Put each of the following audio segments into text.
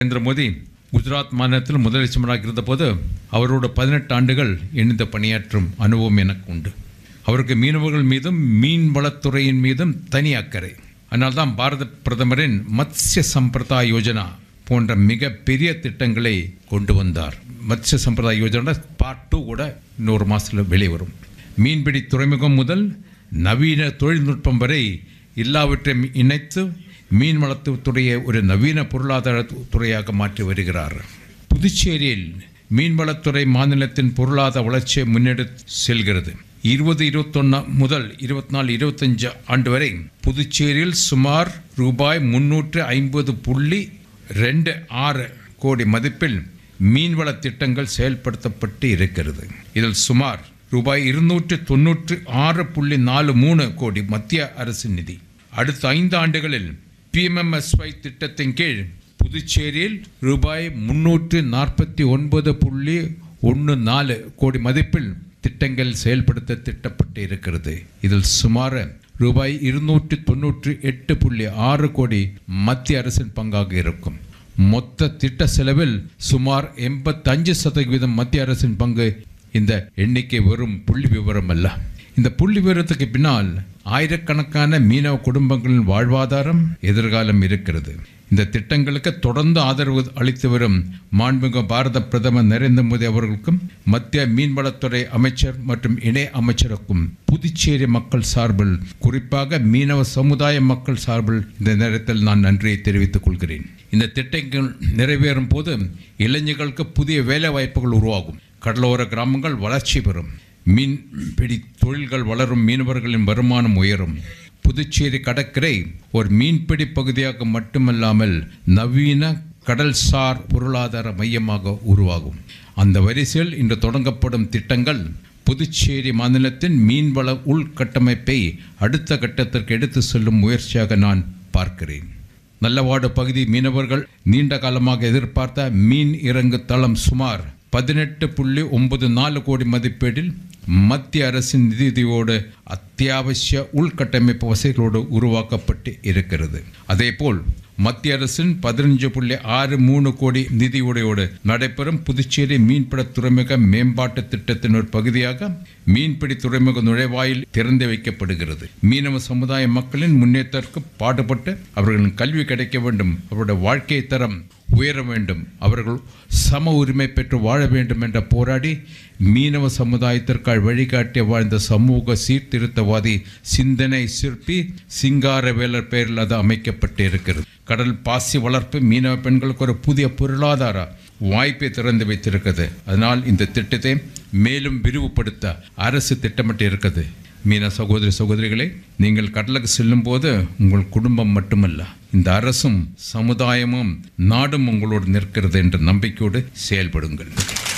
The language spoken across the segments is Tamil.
நரேந்திர மோடி குஜராத் மாநிலத்தில் முதலமைச்சராக இருந்தபோது அவரோட பதினெட்டு ஆண்டுகள் இணைந்து பணியாற்றும் அனுபவம் எனக்கு உண்டு அவருக்கு மீனவர்கள் மீதும் மீன் வளத்துறையின் மீதும் தனி அக்கறை அதனால்தான் பாரத பிரதமரின் மத்ஸ்ய சம்பிரதா யோஜனா போன்ற மிக பெரிய திட்டங்களை கொண்டு வந்தார் மத்ஸ்ய சம்பிரதாய யோஜனா பார்ட் டூ கூட இன்னொரு மாதத்தில் வெளிவரும் மீன்பிடி துறைமுகம் முதல் நவீன தொழில்நுட்பம் வரை எல்லாவற்றையும் இணைத்து மீன் வளத்துறையை ஒரு நவீன பொருளாதார துறையாக மாற்றி வருகிறார் புதுச்சேரியில் மீன்வளத்துறை மாநிலத்தின் பொருளாதார வளர்ச்சியை முன்னெடுத்து செல்கிறது இருபது இருபத்தொன்னு முதல் இருபத்தி நாலு இருபத்தஞ்சு ஆண்டு வரை புதுச்சேரியில் சுமார் ரூபாய் முன்னூற்று ஐம்பது புள்ளி ரெண்டு ஆறு கோடி மதிப்பில் மீன்வள திட்டங்கள் செயல்படுத்தப்பட்டு இருக்கிறது இதில் சுமார் ரூபாய் இருநூற்று தொன்னூற்று ஆறு புள்ளி நாலு மூணு கோடி மத்திய அரசு நிதி அடுத்த ஐந்து ஆண்டுகளில் பிஎம்எம்எஸ்ஒய் திட்டத்தின் கீழ் புதுச்சேரியில் ரூபாய் முன்னூற்று நாற்பத்தி ஒன்பது புள்ளி ஒன்று நாலு கோடி மதிப்பில் திட்டங்கள் செயல்படுத்த திட்டப்பட்டு இருக்கிறது இதில் சுமார் ரூபாய் இருநூற்றி தொன்னூற்றி எட்டு புள்ளி ஆறு கோடி மத்திய அரசின் பங்காக இருக்கும் மொத்த திட்ட செலவில் சுமார் எண்பத்தஞ்சு சதவீதம் மத்திய அரசின் பங்கு இந்த எண்ணிக்கை வெறும் புள்ளி விவரம் அல்ல இந்த புள்ளி விவரத்துக்கு பின்னால் ஆயிரக்கணக்கான மீனவ குடும்பங்களின் வாழ்வாதாரம் எதிர்காலம் இருக்கிறது இந்த திட்டங்களுக்கு தொடர்ந்து ஆதரவு அளித்து வரும் மாண்புமிகு பாரத பிரதமர் நரேந்திர மோடி அவர்களுக்கும் மத்திய மீன்வளத்துறை அமைச்சர் மற்றும் இணை அமைச்சருக்கும் புதுச்சேரி மக்கள் சார்பில் குறிப்பாக மீனவ சமுதாய மக்கள் சார்பில் இந்த நேரத்தில் நான் நன்றியை தெரிவித்துக் கொள்கிறேன் இந்த திட்டங்கள் நிறைவேறும் போது இளைஞர்களுக்கு புதிய வேலை வாய்ப்புகள் உருவாகும் கடலோர கிராமங்கள் வளர்ச்சி பெறும் மீன்பிடி தொழில்கள் வளரும் மீனவர்களின் வருமானம் உயரும் புதுச்சேரி கடற்கரை ஒரு மீன்பிடி பகுதியாக மட்டுமல்லாமல் நவீன கடல்சார் பொருளாதார மையமாக உருவாகும் அந்த வரிசையில் இன்று தொடங்கப்படும் திட்டங்கள் புதுச்சேரி மாநிலத்தின் மீன்வள உள்கட்டமைப்பை அடுத்த கட்டத்திற்கு எடுத்து செல்லும் முயற்சியாக நான் பார்க்கிறேன் நல்லவாடு பகுதி மீனவர்கள் நீண்ட காலமாக எதிர்பார்த்த மீன் இறங்கு தளம் சுமார் பதினெட்டு புள்ளி ஒன்பது நாலு கோடி மதிப்பீட்டில் மத்திய அரசின் நிதியுதவியோடு அத்தியாவசிய உள்கட்டமைப்பு வசதிகளோடு உருவாக்கப்பட்டு இருக்கிறது அதேபோல் மத்திய அரசின் பதினஞ்சு புள்ளி ஆறு மூணு கோடி நிதியுடையோடு நடைபெறும் புதுச்சேரி மீன்பிட துறைமுக மேம்பாட்டு திட்டத்தின் ஒரு பகுதியாக மீன்பிடி துறைமுக நுழைவாயில் திறந்து வைக்கப்படுகிறது மீனவ சமுதாய மக்களின் முன்னேற்றத்திற்கு பாடுபட்டு அவர்களின் கல்வி கிடைக்க வேண்டும் அவருடைய வாழ்க்கை தரம் உயர வேண்டும் அவர்கள் சம உரிமை பெற்று வாழ வேண்டும் என்ற போராடி மீனவ சமுதாயத்திற்காக வழிகாட்டிய வாழ்ந்த சமூக சீர்திருத்தவாதி சிந்தனை சிற்பி சிங்காரவேலர் பெயரில் அது அமைக்கப்பட்டு இருக்கிறது கடல் பாசி வளர்ப்பு மீனவ பெண்களுக்கு ஒரு புதிய பொருளாதார வாய்ப்பை திறந்து வைத்திருக்கிறது அதனால் இந்த திட்டத்தை மேலும் விரிவுபடுத்த அரசு திட்டமிட்டு இருக்கிறது மீன சகோதரி சகோதரிகளே நீங்கள் கடலுக்கு செல்லும் போது உங்கள் குடும்பம் மட்டுமல்ல இந்த அரசும் சமுதாயமும் நாடும் உங்களோடு நிற்கிறது என்ற நம்பிக்கையோடு செயல்படுங்கள்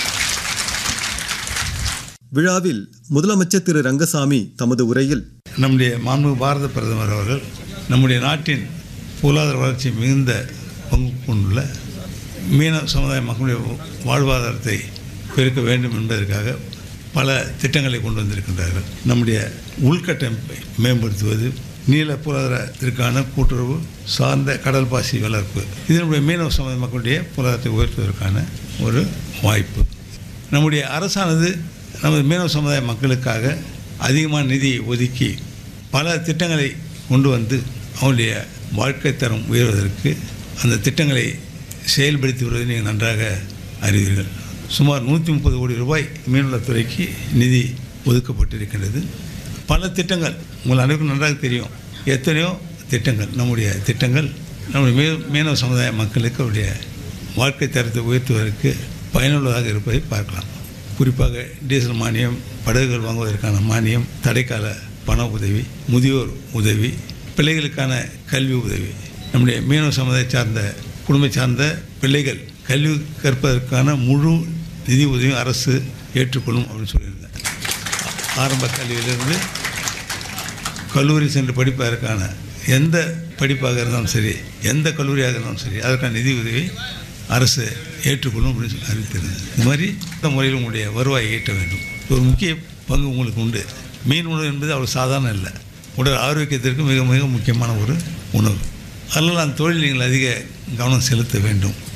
விழாவில் முதலமைச்சர் திரு ரங்கசாமி தமது உரையில் நம்முடைய மாண்பு பாரத பிரதமர் அவர்கள் நம்முடைய நாட்டின் பொருளாதார வளர்ச்சி மிகுந்த பங்கு கொண்டுள்ள மீன சமுதாய மக்களுடைய வாழ்வாதாரத்தை பெருக்க வேண்டும் என்பதற்காக பல திட்டங்களை கொண்டு வந்திருக்கின்றார்கள் நம்முடைய உள்கட்டமைப்பை மேம்படுத்துவது நீல பொருளாதாரத்திற்கான கூட்டுறவு சார்ந்த கடல் பாசி வளர்ப்பு இது நம்முடைய மீனவ சமுதாய மக்களுடைய பொருளாதாரத்தை உயர்த்துவதற்கான ஒரு வாய்ப்பு நம்முடைய அரசானது நமது மீனவ சமுதாய மக்களுக்காக அதிகமான நிதி ஒதுக்கி பல திட்டங்களை கொண்டு வந்து அவனுடைய வாழ்க்கை தரம் உயர்வதற்கு அந்த திட்டங்களை செயல்படுத்தி வருவதை நீங்கள் நன்றாக அறிவீர்கள் சுமார் நூற்றி முப்பது கோடி ரூபாய் மீன்வளத்துறைக்கு நிதி ஒதுக்கப்பட்டிருக்கின்றது பல திட்டங்கள் உங்கள் அனைவருக்கும் நன்றாக தெரியும் எத்தனையோ திட்டங்கள் நம்முடைய திட்டங்கள் நம்முடைய மீ மீனவ சமுதாய மக்களுக்கு அவருடைய வாழ்க்கை தரத்தை உயர்த்துவதற்கு பயனுள்ளதாக இருப்பதை பார்க்கலாம் குறிப்பாக டீசல் மானியம் படகுகள் வாங்குவதற்கான மானியம் தடைக்கால பண உதவி முதியோர் உதவி பிள்ளைகளுக்கான கல்வி உதவி நம்முடைய மீனவ சமுதாய சார்ந்த குடும்பை சார்ந்த பிள்ளைகள் கல்வி கற்பதற்கான முழு நிதி உதவியும் அரசு ஏற்றுக்கொள்ளும் அப்படின்னு சொல்லியிருந்தேன் ஆரம்ப கல்வியிலிருந்து கல்லூரி சென்று படிப்பதற்கான எந்த படிப்பாக இருந்தாலும் சரி எந்த கல்லூரியாக இருந்தாலும் சரி அதற்கான நிதி உதவி அரசு ஏற்றுக்கொள்ளும் அப்படின்னு சொல்லி அறிவித்திருந்தது இந்த மாதிரி இந்த முறையில் உங்களுடைய வருவாயை ஈட்ட வேண்டும் ஒரு முக்கிய பங்கு உங்களுக்கு உண்டு மீன் உணவு என்பது அவ்வளோ சாதாரணம் இல்லை உடல் ஆரோக்கியத்திற்கு மிக மிக முக்கியமான ஒரு உணவு அதனால் அந்த தொழில் நீங்கள் அதிக கவனம் செலுத்த வேண்டும்